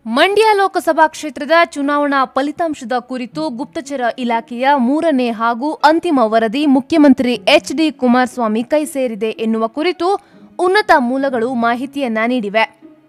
ಮಂಡ್ಯ ಲೋಕಸಭಾ ಕ್ಷೇತ್ರದ ಚುನಾವಣಾ ಫಲಿತಾಂಶದ ಕುರಿತು ಗುಪ್ತಚರ ಇಲಾಖೆಯ ಮೂರನೇ ಹಾಗೂ ಅಂತಿಮ ವರದಿ ಮುಖ್ಯಮಂತ್ರಿ ಎಚ್ ಡಿ ಕುಮಾರಸ್ವಾಮಿ ಕೈ ಸೇರಿದೆ ಎನ್ನುವ ಕುರಿತು ಉನ್ನತ ಮೂಲಗಳು ಮಾಹಿತಿಯನ್ನ ನೀಡಿವೆ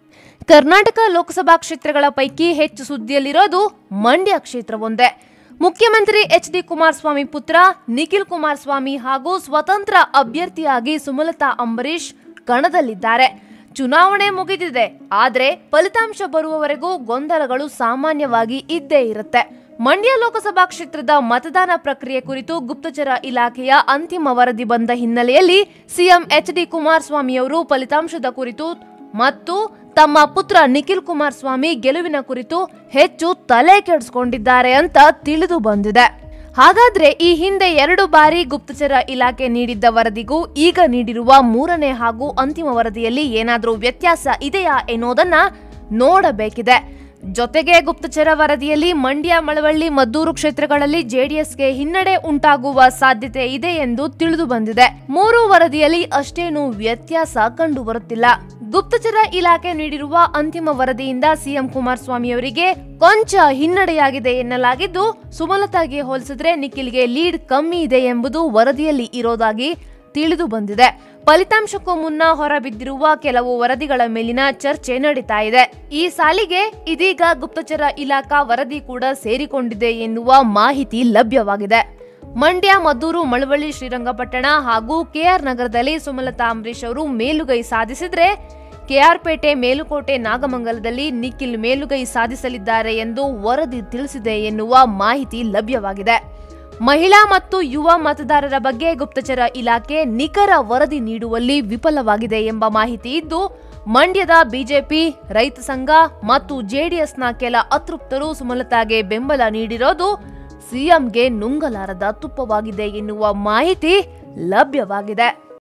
ಕರ್ನಾಟಕ ಲೋಕಸಭಾ ಕ್ಷೇತ್ರಗಳ ಪೈಕಿ ಹೆಚ್ಚು ಸುದ್ದಿಯಲ್ಲಿರೋದು ಮಂಡ್ಯ ಕ್ಷೇತ್ರವೊಂದೇ ಮುಖ್ಯಮಂತ್ರಿ ಎಚ್ ಡಿ ಕುಮಾರಸ್ವಾಮಿ ಪುತ್ರ ನಿಖಿಲ್ ಕುಮಾರಸ್ವಾಮಿ ಹಾಗೂ ಸ್ವತಂತ್ರ ಅಭ್ಯರ್ಥಿಯಾಗಿ ಸುಮಲತಾ ಅಂಬರೀಶ್ ಕಣದಲ್ಲಿದ್ದಾರೆ ಚುನಾವಣೆ ಮುಗಿದಿದೆ ಆದರೆ ಫಲಿತಾಂಶ ಬರುವವರೆಗೂ ಗೊಂದಲಗಳು ಸಾಮಾನ್ಯವಾಗಿ ಇದ್ದೇ ಇರುತ್ತೆ ಮಂಡ್ಯ ಲೋಕಸಭಾ ಕ್ಷೇತ್ರದ ಮತದಾನ ಪ್ರಕ್ರಿಯೆ ಕುರಿತು ಗುಪ್ತಚರ ಇಲಾಖೆಯ ಅಂತಿಮ ವರದಿ ಬಂದ ಹಿನ್ನೆಲೆಯಲ್ಲಿ ಸಿಎಂ ಎಚ್ ಡಿ ಕುಮಾರಸ್ವಾಮಿಯವರು ಫಲಿತಾಂಶದ ಕುರಿತು ಮತ್ತು ತಮ್ಮ ಪುತ್ರ ನಿಖಿಲ್ ಕುಮಾರಸ್ವಾಮಿ ಗೆಲುವಿನ ಕುರಿತು ಹೆಚ್ಚು ತಲೆ ಕೆಡಿಸಿಕೊಂಡಿದ್ದಾರೆ ಅಂತ ತಿಳಿದು ಬಂದಿದೆ ಹಾಗಾದ್ರೆ ಈ ಹಿಂದೆ ಎರಡು ಬಾರಿ ಗುಪ್ತಚರ ಇಲಾಖೆ ನೀಡಿದ್ದ ವರದಿಗೂ ಈಗ ನೀಡಿರುವ ಮೂರನೇ ಹಾಗೂ ಅಂತಿಮ ವರದಿಯಲ್ಲಿ ಏನಾದರೂ ವ್ಯತ್ಯಾಸ ಇದೆಯಾ ಎನ್ನುವುದನ್ನ ನೋಡಬೇಕಿದೆ ಜೊತೆಗೆ ಗುಪ್ತಚರ ವರದಿಯಲ್ಲಿ ಮಂಡ್ಯ ಮಳವಳ್ಳಿ ಮದ್ದೂರು ಕ್ಷೇತ್ರಗಳಲ್ಲಿ ಜೆಡಿಎಸ್ಗೆ ಹಿನ್ನಡೆ ಉಂಟಾಗುವ ಸಾಧ್ಯತೆ ಇದೆ ಎಂದು ತಿಳಿದು ಬಂದಿದೆ ಮೂರು ವರದಿಯಲ್ಲಿ ಅಷ್ಟೇನೂ ವ್ಯತ್ಯಾಸ ಕಂಡು ಬರುತ್ತಿಲ್ಲ ಗುಪ್ತಚರ ಇಲಾಖೆ ನೀಡಿರುವ ಅಂತಿಮ ವರದಿಯಿಂದ ಸಿಎಂ ಕುಮಾರಸ್ವಾಮಿಯವರಿಗೆ ಕೊಂಚ ಹಿನ್ನಡೆಯಾಗಿದೆ ಎನ್ನಲಾಗಿದ್ದು ಸುಮಲತಾಗೆ ಹೋಲಿಸಿದ್ರೆ ನಿಖಿಲ್ಗೆ ಲೀಡ್ ಕಮ್ಮಿ ಇದೆ ಎಂಬುದು ವರದಿಯಲ್ಲಿ ಇರೋದಾಗಿ ತಿಳಿದು ಬಂದಿದೆ ಫಲಿತಾಂಶಕ್ಕೂ ಮುನ್ನ ಹೊರಬಿದ್ದಿರುವ ಕೆಲವು ವರದಿಗಳ ಮೇಲಿನ ಚರ್ಚೆ ನಡೀತಾ ಇದೆ ಈ ಸಾಲಿಗೆ ಇದೀಗ ಗುಪ್ತಚರ ಇಲಾಖಾ ವರದಿ ಕೂಡ ಸೇರಿಕೊಂಡಿದೆ ಎನ್ನುವ ಮಾಹಿತಿ ಲಭ್ಯವಾಗಿದೆ ಮಂಡ್ಯ ಮದ್ದೂರು ಮಳವಳ್ಳಿ ಶ್ರೀರಂಗಪಟ್ಟಣ ಹಾಗೂ ಕೆಆರ್ ನಗರದಲ್ಲಿ ಸುಮಲತಾ ಅಂಬರೀಶ್ ಅವರು ಮೇಲುಗೈ ಸಾಧಿಸಿದ್ರೆ ಕೆಆರ್ಪೇಟೆ ಮೇಲುಕೋಟೆ ನಾಗಮಂಗಲದಲ್ಲಿ ನಿಖಿಲ್ ಮೇಲುಗೈ ಸಾಧಿಸಲಿದ್ದಾರೆ ಎಂದು ವರದಿ ತಿಳಿಸಿದೆ ಎನ್ನುವ ಮಾಹಿತಿ ಲಭ್ಯವಾಗಿದೆ ಮಹಿಳಾ ಮತ್ತು ಯುವ ಮತದಾರರ ಬಗ್ಗೆ ಗುಪ್ತಚರ ಇಲಾಖೆ ನಿಖರ ವರದಿ ನೀಡುವಲ್ಲಿ ವಿಫಲವಾಗಿದೆ ಎಂಬ ಮಾಹಿತಿ ಇದ್ದು ಮಂಡ್ಯದ ಬಿಜೆಪಿ ರೈತ ಸಂಘ ಮತ್ತು ಜೆಡಿಎಸ್ನ ಕೆಲ ಅತೃಪ್ತರು ಸುಮಲತಾಗೆ ಬೆಂಬಲ ನೀಡಿರೋದು ಸಿಎಂಗೆ ನುಂಗಲಾರದ ತುಪ್ಪವಾಗಿದೆ ಎನ್ನುವ ಮಾಹಿತಿ ಲಭ್ಯವಾಗಿದೆ